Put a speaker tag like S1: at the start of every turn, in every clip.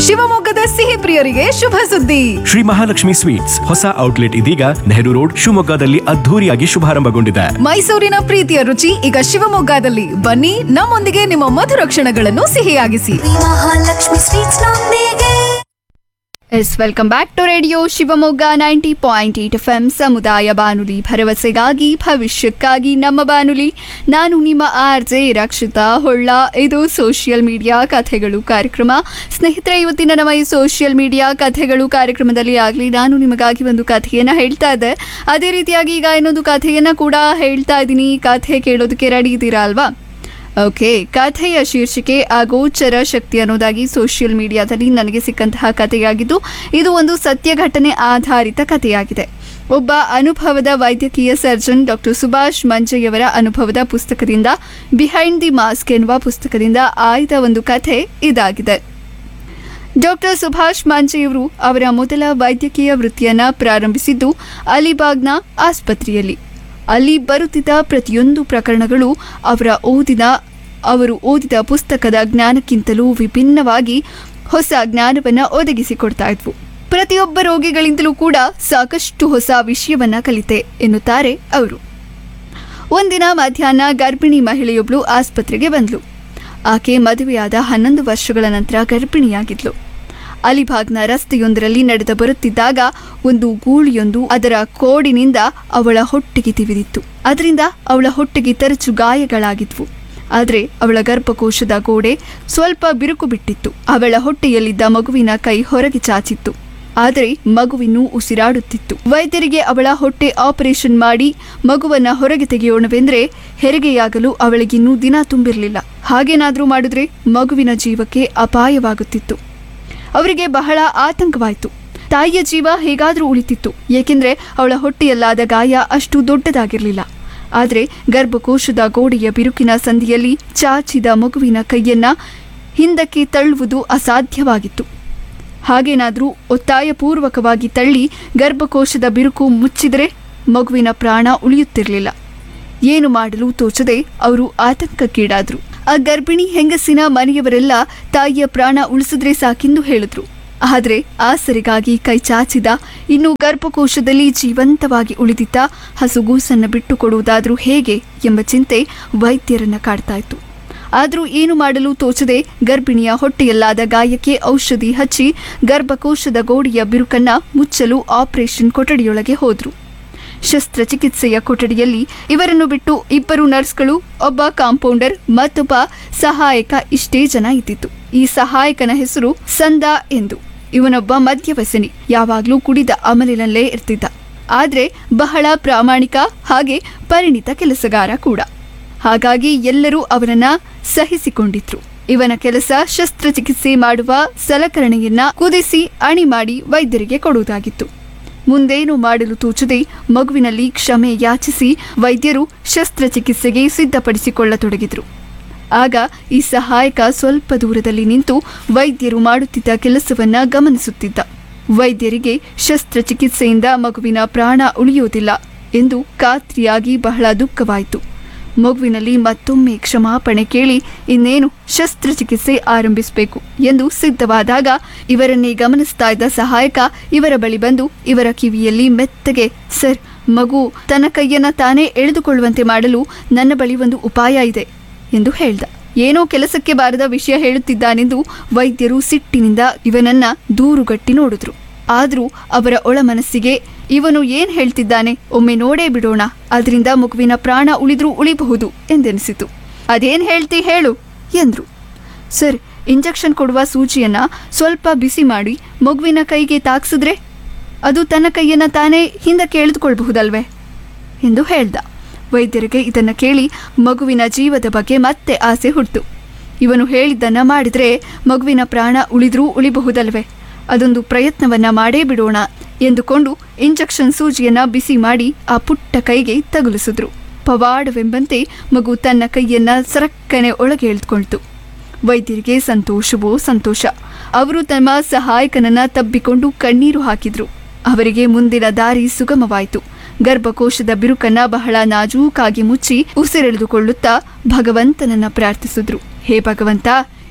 S1: ಶಿವಮೊಗ್ಗದ ಸಿಹಿ ಪ್ರಿಯರಿಗೆ ಶುಭ ಸುದ್ದಿ
S2: ಶ್ರೀ ಮಹಾಲಕ್ಷ್ಮಿ ಸ್ವೀಟ್ಸ್ ಹೊಸ ಔಟ್ಲೆಟ್ ಇದೀಗ ನೆಹರು ರೋಡ್ ಶಿವಮೊಗ್ಗದಲ್ಲಿ ಅದ್ಧೂರಿಯಾಗಿ ಶುಭಾರಂಭಗೊಂಡಿದೆ
S1: ಮೈಸೂರಿನ ಪ್ರೀತಿಯ ರುಚಿ ಈಗ ಶಿವಮೊಗ್ಗದಲ್ಲಿ ಬನ್ನಿ ನಮ್ಮೊಂದಿಗೆ ನಿಮ್ಮ ಮಧುರ ಕ್ಷಣಗಳನ್ನು ಸಿಹಿಯಾಗಿಸಿ
S3: ಮಹಾಲಕ್ಷ್ಮಿ ಸ್ವೀಟ್ಸ್ ನೊಂದಿಗೆ
S4: yes welcome back to radio Shivamogga ninety point eight F M ಸಮುದಾಯ ಬಾನುಲಿ ಭರವಸೆಗಾಗಿ ಭವಿಷ್ಯಕ್ಕಾಗಿ ನಮ್ಮ ಬಾನುಲಿ ನಾನು ನಿಮ್ಮ ಆರ್ ಜೆ ರಕ್ಷಿತಾ ಹೊಳ್ಳ ಇದು ಸೋಷಿಯಲ್ ಮೀಡಿಯಾ ಕಥೆಗಳು ಕಾರ್ಯಕ್ರಮ ಸ್ನೇಹಿತರೆ ಇವತ್ತಿನ ನಮ್ಮ ಈ ಸೋಷಿಯಲ್ ಮೀಡಿಯಾ ಕಥೆಗಳು ಕಾರ್ಯಕ್ರಮದಲ್ಲಿ ಆಗಲಿ ನಾನು ನಿಮಗಾಗಿ ಒಂದು ಕಥೆಯನ್ನು ಹೇಳ್ತಾ ಇದ್ದೆ ಅದೇ ರೀತಿಯಾಗಿ ಈಗ ಇನ್ನೊಂದು ಕಥೆಯನ್ನು ಕೂಡ ಹೇಳ್ತಾ ಇದ್ದೀನಿ ಕಥೆ ಕೇಳೋದಕ್ಕೆ ರೆಡಿ ಇದ್ದೀರಾ ಅಲ್ವಾ ಓಕೆ ಕಥೆಯ ಶೀರ್ಷಿಕೆ ಅಗೋಚರ ಶಕ್ತಿ ಅನ್ನೋದಾಗಿ ಸೋಷಿಯಲ್ ಮೀಡಿಯಾದಲ್ಲಿ ನನಗೆ ಸಿಕ್ಕಂತಹ ಕಥೆಯಾಗಿದ್ದು ಇದು ಒಂದು ಸತ್ಯ ಘಟನೆ ಆಧಾರಿತ ಕಥೆಯಾಗಿದೆ ಒಬ್ಬ ಅನುಭವದ ವೈದ್ಯಕೀಯ ಸರ್ಜನ್ ಡಾಕ್ಟರ್ ಸುಭಾಷ್ ಮಂಜಯ್ಯವರ ಅನುಭವದ ಪುಸ್ತಕದಿಂದ ಬಿಹೈಂಡ್ ದಿ ಮಾಸ್ಕ್ ಎನ್ನುವ ಪುಸ್ತಕದಿಂದ ಆಯ್ದ ಒಂದು ಕಥೆ ಇದಾಗಿದೆ ಡಾಕ್ಟರ್ ಸುಭಾಷ್ ಮಾಂಜೆಯವರು ಅವರ ಮೊದಲ ವೈದ್ಯಕೀಯ ವೃತ್ತಿಯನ್ನ ಪ್ರಾರಂಭಿಸಿದ್ದು ಅಲಿಬಾಗ್ನ ಆಸ್ಪತ್ರೆಯಲ್ಲಿ ಅಲ್ಲಿ ಬರುತ್ತಿದ್ದ ಪ್ರತಿಯೊಂದು ಪ್ರಕರಣಗಳು ಅವರ ಓದಿನ ಅವರು ಓದಿದ ಪುಸ್ತಕದ ಜ್ಞಾನಕ್ಕಿಂತಲೂ ವಿಭಿನ್ನವಾಗಿ ಹೊಸ ಜ್ಞಾನವನ್ನು ಒದಗಿಸಿಕೊಡ್ತಾ ಇದ್ವು ಪ್ರತಿಯೊಬ್ಬ ರೋಗಿಗಳಿಂದಲೂ ಕೂಡ ಸಾಕಷ್ಟು ಹೊಸ ವಿಷಯವನ್ನ ಕಲಿತೆ ಎನ್ನುತ್ತಾರೆ ಅವರು ಒಂದಿನ ಮಧ್ಯಾಹ್ನ ಗರ್ಭಿಣಿ ಮಹಿಳೆಯೊಬ್ಬಳು ಆಸ್ಪತ್ರೆಗೆ ಬಂದ್ಲು ಆಕೆ ಮದುವೆಯಾದ ಹನ್ನೊಂದು ವರ್ಷಗಳ ನಂತರ ಗರ್ಭಿಣಿಯಾಗಿದ್ಲು ಅಲಿಬಾಗ್ನ ರಸ್ತೆಯೊಂದರಲ್ಲಿ ನಡೆದು ಬರುತ್ತಿದ್ದಾಗ ಒಂದು ಗೂಳಿಯೊಂದು ಅದರ ಕೋಡಿನಿಂದ ಅವಳ ಹೊಟ್ಟೆಗೆ ತಿವಿದಿತ್ತು ಅದರಿಂದ ಅವಳ ಹೊಟ್ಟೆಗೆ ತರಚು ಗಾಯಗಳಾಗಿದ್ವು ಆದರೆ ಅವಳ ಗರ್ಭಕೋಶದ ಗೋಡೆ ಸ್ವಲ್ಪ ಬಿರುಕು ಬಿಟ್ಟಿತ್ತು ಅವಳ ಹೊಟ್ಟೆಯಲ್ಲಿದ್ದ ಮಗುವಿನ ಕೈ ಹೊರಗೆ ಚಾಚಿತ್ತು ಆದರೆ ಮಗುವಿನ್ನು ಉಸಿರಾಡುತ್ತಿತ್ತು ವೈದ್ಯರಿಗೆ ಅವಳ ಹೊಟ್ಟೆ ಆಪರೇಷನ್ ಮಾಡಿ ಮಗುವನ್ನ ಹೊರಗೆ ತೆಗೆಯೋಣವೆಂದ್ರೆ ಹೆರಿಗೆಯಾಗಲು ಅವಳಿಗಿನ್ನೂ ದಿನ ತುಂಬಿರಲಿಲ್ಲ ಹಾಗೇನಾದ್ರೂ ಮಾಡಿದ್ರೆ ಮಗುವಿನ ಜೀವಕ್ಕೆ ಅಪಾಯವಾಗುತ್ತಿತ್ತು ಅವರಿಗೆ ಬಹಳ ಆತಂಕವಾಯಿತು ತಾಯಿಯ ಜೀವ ಹೇಗಾದರೂ ಉಳಿತಿತ್ತು ಏಕೆಂದರೆ ಅವಳ ಹೊಟ್ಟೆಯಲ್ಲಾದ ಗಾಯ ಅಷ್ಟು ದೊಡ್ಡದಾಗಿರಲಿಲ್ಲ ಆದರೆ ಗರ್ಭಕೋಶದ ಗೋಡೆಯ ಬಿರುಕಿನ ಸಂಧಿಯಲ್ಲಿ ಚಾಚಿದ ಮಗುವಿನ ಕೈಯನ್ನ ಹಿಂದಕ್ಕೆ ತಳ್ಳುವುದು ಅಸಾಧ್ಯವಾಗಿತ್ತು ಹಾಗೇನಾದರೂ ಒತ್ತಾಯಪೂರ್ವಕವಾಗಿ ತಳ್ಳಿ ಗರ್ಭಕೋಶದ ಬಿರುಕು ಮುಚ್ಚಿದರೆ ಮಗುವಿನ ಪ್ರಾಣ ಉಳಿಯುತ್ತಿರಲಿಲ್ಲ ಏನು ಮಾಡಲು ತೋಚದೆ ಅವರು ಆತಂಕಕ್ಕೀಡಾದ್ರು ಆ ಗರ್ಭಿಣಿ ಹೆಂಗಸಿನ ಮನೆಯವರೆಲ್ಲ ತಾಯಿಯ ಪ್ರಾಣ ಉಳಿಸಿದ್ರೆ ಸಾಕೆಂದು ಹೇಳಿದ್ರು ಆದರೆ ಆಸರೆಗಾಗಿ ಕೈ ಚಾಚಿದ ಇನ್ನು ಗರ್ಭಕೋಶದಲ್ಲಿ ಜೀವಂತವಾಗಿ ಉಳಿದಿದ್ದ ಹಸುಗೂಸನ್ನು ಬಿಟ್ಟು ಕೊಡುವುದಾದ್ರೂ ಹೇಗೆ ಎಂಬ ಚಿಂತೆ ವೈದ್ಯರನ್ನ ಕಾಡ್ತಾ ಇತ್ತು ಆದರೂ ಏನು ಮಾಡಲು ತೋಚದೆ ಗರ್ಭಿಣಿಯ ಹೊಟ್ಟೆಯಲ್ಲಾದ ಗಾಯಕ್ಕೆ ಔಷಧಿ ಹಚ್ಚಿ ಗರ್ಭಕೋಶದ ಗೋಡೆಯ ಬಿರುಕನ್ನ ಮುಚ್ಚಲು ಆಪರೇಷನ್ ಕೊಠಡಿಯೊಳಗೆ ಹೋದ್ರು ಶಸ್ತ್ರಚಿಕಿತ್ಸೆಯ ಕೊಠಡಿಯಲ್ಲಿ ಇವರನ್ನು ಬಿಟ್ಟು ಇಬ್ಬರು ನರ್ಸ್ಗಳು ಒಬ್ಬ ಕಾಂಪೌಂಡರ್ ಮತ್ತೊಬ್ಬ ಸಹಾಯಕ ಇಷ್ಟೇ ಜನ ಇದ್ದಿತ್ತು ಈ ಸಹಾಯಕನ ಹೆಸರು ಸಂದಾ ಎಂದು ಇವನೊಬ್ಬ ಮದ್ಯವ್ಯಸನಿ ಯಾವಾಗಲೂ ಕುಡಿದ ಅಮಲಿನಲ್ಲೇ ಇರ್ತಿದ್ದ ಆದ್ರೆ ಬಹಳ ಪ್ರಾಮಾಣಿಕ ಹಾಗೆ ಪರಿಣಿತ ಕೆಲಸಗಾರ ಕೂಡ ಹಾಗಾಗಿ ಎಲ್ಲರೂ ಅವನನ್ನ ಸಹಿಸಿಕೊಂಡಿದ್ರು ಇವನ ಕೆಲಸ ಶಸ್ತ್ರಚಿಕಿತ್ಸೆ ಮಾಡುವ ಸಲಕರಣೆಯನ್ನ ಕುದಿಸಿ ಅಣಿ ಮಾಡಿ ವೈದ್ಯರಿಗೆ ಕೊಡುವುದಾಗಿತ್ತು ಮುಂದೇನು ಮಾಡಲು ತೋಚದೆ ಮಗುವಿನಲ್ಲಿ ಕ್ಷಮೆ ಯಾಚಿಸಿ ವೈದ್ಯರು ಶಸ್ತ್ರಚಿಕಿತ್ಸೆಗೆ ಸಿದ್ಧಪಡಿಸಿಕೊಳ್ಳತೊಡಗಿದ್ರು ಆಗ ಈ ಸಹಾಯಕ ಸ್ವಲ್ಪ ದೂರದಲ್ಲಿ ನಿಂತು ವೈದ್ಯರು ಮಾಡುತ್ತಿದ್ದ ಕೆಲಸವನ್ನ ಗಮನಿಸುತ್ತಿದ್ದ ವೈದ್ಯರಿಗೆ ಶಸ್ತ್ರಚಿಕಿತ್ಸೆಯಿಂದ ಮಗುವಿನ ಪ್ರಾಣ ಉಳಿಯುವುದಿಲ್ಲ ಎಂದು ಖಾತ್ರಿಯಾಗಿ ಬಹಳ ದುಃಖವಾಯಿತು ಮಗುವಿನಲ್ಲಿ ಮತ್ತೊಮ್ಮೆ ಕ್ಷಮಾಪಣೆ ಕೇಳಿ ಇನ್ನೇನು ಶಸ್ತ್ರಚಿಕಿತ್ಸೆ ಆರಂಭಿಸಬೇಕು ಎಂದು ಸಿದ್ಧವಾದಾಗ ಇವರನ್ನೇ ಗಮನಿಸ್ತಾ ಇದ್ದ ಸಹಾಯಕ ಇವರ ಬಳಿ ಬಂದು ಇವರ ಕಿವಿಯಲ್ಲಿ ಮೆತ್ತಗೆ ಸರ್ ಮಗು ತನ್ನ ಕೈಯನ್ನ ತಾನೇ ಎಳೆದುಕೊಳ್ಳುವಂತೆ ಮಾಡಲು ನನ್ನ ಬಳಿ ಒಂದು ಉಪಾಯ ಇದೆ ಎಂದು ಹೇಳ್ದ ಏನೋ ಕೆಲಸಕ್ಕೆ ಬಾರದ ವಿಷಯ ಹೇಳುತ್ತಿದ್ದಾನೆಂದು ವೈದ್ಯರು ಸಿಟ್ಟಿನಿಂದ ಇವನನ್ನ ದೂರುಗಟ್ಟಿ ನೋಡಿದ್ರು ಆದ್ರೂ ಅವರ ಒಳ ಮನಸ್ಸಿಗೆ ಇವನು ಏನ್ ಹೇಳ್ತಿದ್ದಾನೆ ಒಮ್ಮೆ ನೋಡೇ ಬಿಡೋಣ ಅದರಿಂದ ಮಗುವಿನ ಪ್ರಾಣ ಉಳಿದ್ರೂ ಉಳಿಬಹುದು ಎಂದೆನಿಸಿತು ಅದೇನ್ ಹೇಳ್ತಿ ಹೇಳು ಎಂದ್ರು ಸರ್ ಇಂಜೆಕ್ಷನ್ ಕೊಡುವ ಸೂಜಿಯನ್ನ ಸ್ವಲ್ಪ ಬಿಸಿ ಮಾಡಿ ಮಗುವಿನ ಕೈಗೆ ತಾಕ್ಸಿದ್ರೆ ಅದು ತನ್ನ ಕೈಯನ್ನ ತಾನೇ ಹಿಂದಕ್ಕೆ ಎಳೆದುಕೊಳ್ಬಹುದಲ್ವೇ ಎಂದು ಹೇಳ್ದ ವೈದ್ಯರಿಗೆ ಇದನ್ನ ಕೇಳಿ ಮಗುವಿನ ಜೀವದ ಬಗ್ಗೆ ಮತ್ತೆ ಆಸೆ ಹುಟ್ಟಿತು ಇವನು ಹೇಳಿದ್ದನ್ನ ಮಾಡಿದ್ರೆ ಮಗುವಿನ ಪ್ರಾಣ ಉಳಿದ್ರೂ ಉಳಿಬಹುದಲ್ವೇ ಅದೊಂದು ಪ್ರಯತ್ನವನ್ನ ಮಾಡೇ ಬಿಡೋಣ ಎಂದುಕೊಂಡು ಇಂಜೆಕ್ಷನ್ ಸೂಜಿಯನ್ನ ಬಿಸಿ ಮಾಡಿ ಆ ಪುಟ್ಟ ಕೈಗೆ ತಗುಲಿಸಿದ್ರು ಪವಾಡವೆಂಬಂತೆ ಮಗು ತನ್ನ ಕೈಯನ್ನ ಸರಕ್ಕನೆ ಒಳಗೆ ಎಳೆದುಕೊಳ್ತು ವೈದ್ಯರಿಗೆ ಸಂತೋಷವೋ ಸಂತೋಷ ಅವರು ತಮ್ಮ ಸಹಾಯಕನನ್ನ ತಬ್ಬಿಕೊಂಡು ಕಣ್ಣೀರು ಹಾಕಿದ್ರು ಅವರಿಗೆ ಮುಂದಿನ ದಾರಿ ಸುಗಮವಾಯಿತು ಗರ್ಭಕೋಶದ ಬಿರುಕನ್ನ ಬಹಳ ನಾಜೂಕಾಗಿ ಮುಚ್ಚಿ ಉಸಿರೆಳೆದುಕೊಳ್ಳುತ್ತಾ ಭಗವಂತನನ್ನ ಪ್ರಾರ್ಥಿಸಿದ್ರು ಹೇ ಭಗವಂತ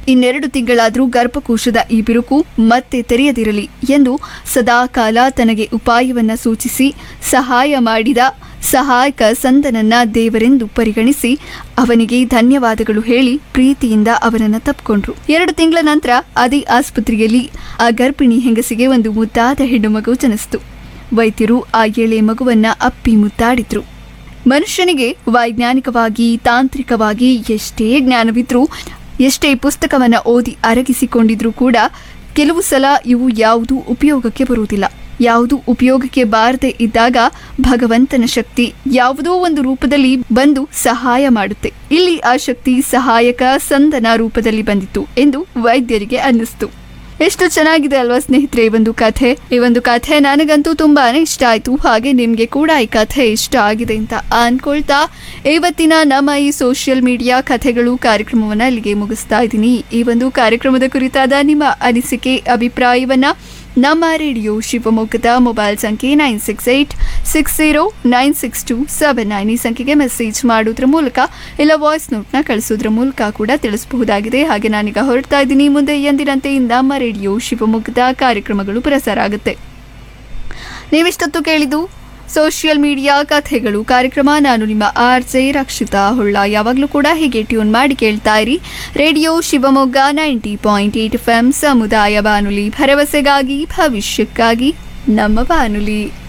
S4: ಇನ್ನೆರಡು ತಿಂಗಳಾದರೂ ಗರ್ಭಕೋಶದ ಈ ಬಿರುಕು ಮತ್ತೆ ತೆರೆಯದಿರಲಿ ಎಂದು ಸದಾಕಾಲ ತನಗೆ ಉಪಾಯವನ್ನ ಸೂಚಿಸಿ ಸಹಾಯ ಮಾಡಿದ ಸಹಾಯಕ ಸಂತನನ್ನ ದೇವರೆಂದು ಪರಿಗಣಿಸಿ ಅವನಿಗೆ ಧನ್ಯವಾದಗಳು ಹೇಳಿ ಪ್ರೀತಿಯಿಂದ ಅವನನ್ನ ತಪ್ಪಿಕೊಂಡ್ರು ಎರಡು ತಿಂಗಳ ನಂತರ ಅದೇ ಆಸ್ಪತ್ರೆಯಲ್ಲಿ ಆ ಗರ್ಭಿಣಿ ಹೆಂಗಸಿಗೆ ಒಂದು ಮುದ್ದಾದ ಹೆಣ್ಣು ಮಗು ಜನಿಸಿತು ವೈದ್ಯರು ಆ ಎಳೆ ಮಗುವನ್ನ ಅಪ್ಪಿ ಮುದ್ದಾಡಿದ್ರು ಮನುಷ್ಯನಿಗೆ ವೈಜ್ಞಾನಿಕವಾಗಿ ತಾಂತ್ರಿಕವಾಗಿ ಎಷ್ಟೇ ಜ್ಞಾನವಿದ್ರೂ ಎಷ್ಟೇ ಪುಸ್ತಕವನ್ನ ಓದಿ ಅರಗಿಸಿಕೊಂಡಿದ್ರೂ ಕೂಡ ಕೆಲವು ಸಲ ಇವು ಯಾವುದೂ ಉಪಯೋಗಕ್ಕೆ ಬರುವುದಿಲ್ಲ ಯಾವುದು ಉಪಯೋಗಕ್ಕೆ ಬಾರದೆ ಇದ್ದಾಗ ಭಗವಂತನ ಶಕ್ತಿ ಯಾವುದೋ ಒಂದು ರೂಪದಲ್ಲಿ ಬಂದು ಸಹಾಯ ಮಾಡುತ್ತೆ ಇಲ್ಲಿ ಆ ಶಕ್ತಿ ಸಹಾಯಕ ಸಂದನ ರೂಪದಲ್ಲಿ ಬಂದಿತ್ತು ಎಂದು ವೈದ್ಯರಿಗೆ ಅನ್ನಿಸ್ತು ಎಷ್ಟು ಚೆನ್ನಾಗಿದೆ ಅಲ್ವಾ ಸ್ನೇಹಿತರೆ ಈ ಒಂದು ಕಥೆ ಈ ಒಂದು ಕಥೆ ನನಗಂತೂ ತುಂಬಾನೇ ಇಷ್ಟ ಆಯ್ತು ಹಾಗೆ ನಿಮ್ಗೆ ಕೂಡ ಈ ಕಥೆ ಇಷ್ಟ ಆಗಿದೆ ಅಂತ ಅನ್ಕೊಳ್ತಾ ಇವತ್ತಿನ ನಮ್ಮ ಈ ಸೋಷಿಯಲ್ ಮೀಡಿಯಾ ಕಥೆಗಳು ಕಾರ್ಯಕ್ರಮವನ್ನ ಇಲ್ಲಿಗೆ ಮುಗಿಸ್ತಾ ಇದ್ದೀನಿ ಈ ಒಂದು ಕಾರ್ಯಕ್ರಮದ ಕುರಿತಾದ ನಿಮ್ಮ ಅನಿಸಿಕೆ ಅಭಿಪ್ರಾಯವನ್ನ ನಮ್ಮ ರೇಡಿಯೋ ಶಿವಮೊಗ್ಗದ ಮೊಬೈಲ್ ಸಂಖ್ಯೆ nine six eight six zero nine six two seven nine ಈ ಸಂಖ್ಯೆಗೆ ಮೆಸೇಜ್ ಮಾಡೋದ್ರ ಮೂಲಕ ಇಲ್ಲ ವಾಯ್ಸ್ ನೋಟ್ನ ಕಳಿಸೋದ್ರ ಮೂಲಕ ಕೂಡ ತಿಳಿಸಬಹುದಾಗಿದೆ ಹಾಗೆ ನಾನೀಗ ಹೊರಡ್ತಾ ಇದ್ದೀನಿ ಮುಂದೆ ಎಂದಿನಂತೆ ನಮ್ಮ ರೇಡಿಯೋ ಶಿವಮೊಗ್ಗದ ಕಾರ್ಯಕ್ರಮಗಳು ಪ್ರಸಾರ ಆಗುತ್ತೆ ನೀವಿಷ್ಟೊತ್ತು ಕೇಳಿದ್ದು ಸೋಷಿಯಲ್ ಮೀಡಿಯಾ ಕಥೆಗಳು ಕಾರ್ಯಕ್ರಮ ನಾನು ನಿಮ್ಮ ಆರ್ ಜೆ ರಕ್ಷಿತಾ ಹೊಳ್ಳ ಯಾವಾಗಲೂ ಕೂಡ ಹೀಗೆ ಟ್ಯೂನ್ ಮಾಡಿ ಕೇಳ್ತಾ ಇರಿ radio Shivamogga ninety point eight F M ಸಮುದಾಯ ಬಾನುಲಿ ಭರವಸೆಗಾಗಿ ಭವಿಷ್ಯಕ್ಕಾಗಿ ನಮ್ಮ ಬಾನುಲಿ